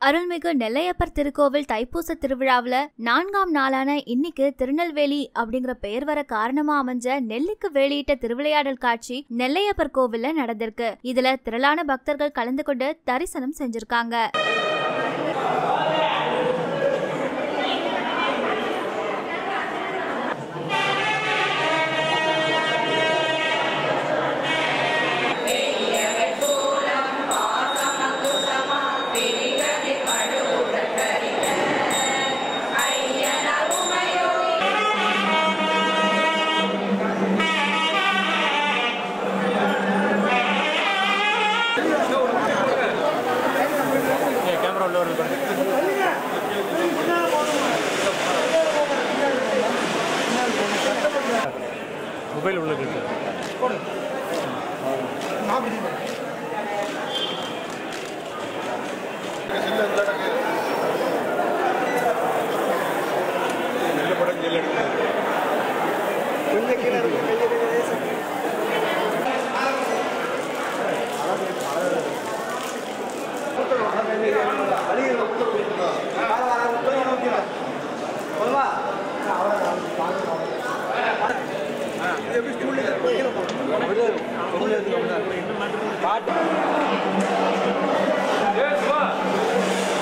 அருள்மிகு நெல்லையப்பர் திருக்கோவில் தைப்பூச திருவிழாவுல நான்காம் நாளான இன்னைக்கு திருநெல்வேலி அப்படிங்கிற பெயர் வர காரணமா அமைஞ்ச நெல்லுக்கு வேலியிட்ட திருவிளையாடல் காட்சி நெல்லையப்பர் கோவில்ல நடந்திருக்கு இதுல திரளான பக்தர்கள் கலந்து கொண்டு தரிசனம் செஞ்சிருக்காங்க கேமரா உள்ள வருது மொபைல் உள்ள இருக்கு நல்ல படம் ஜெல் எடுக்கிறது பாட்டு